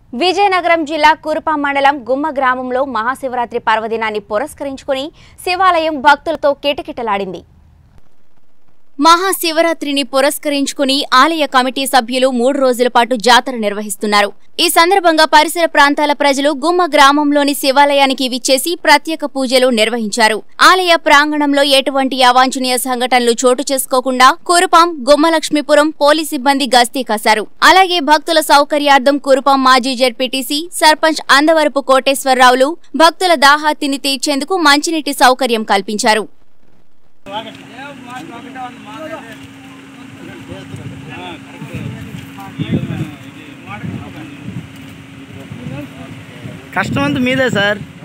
విజయనగరం జిల్లా కురుప మండలం గుమ్మ గ్రామంలో మహాశివరాత్రి పర్వదినాన్ని పురస్కరించుకుని శివాలయం భక్తులతో కిటకిటలాడింది మహాశివరాత్రిని పురస్కరించుకుని ఆలయ కమిటీ సభ్యులు మూడు రోజుల పాటు జాతర నిర్వహిస్తున్నారు ఈ సందర్భంగా పరిసర ప్రాంతాల ప్రజలు గుమ్మ గ్రామంలోని శివాలయానికి విచ్చేసి ప్రత్యేక పూజలు నిర్వహించారు ఆలయ ప్రాంగణంలో ఎటువంటి అవాంఛనీయ సంఘటనలు చోటు చేసుకోకుండా కురుపాం గుమ్మలక్ష్మీపురం పోలీస్ సిబ్బంది గస్తీ కాశారు అలాగే భక్తుల సౌకర్యార్థం కురుపాం మాజీ జెడ్పీటీసీ సర్పంచ్ అందవరపు కోటేశ్వరరావులు భక్తుల దాహార్తిని తీర్చేందుకు మంచినీటి సౌకర్యం కల్పించారు కష్టం అంతా మీదే సార్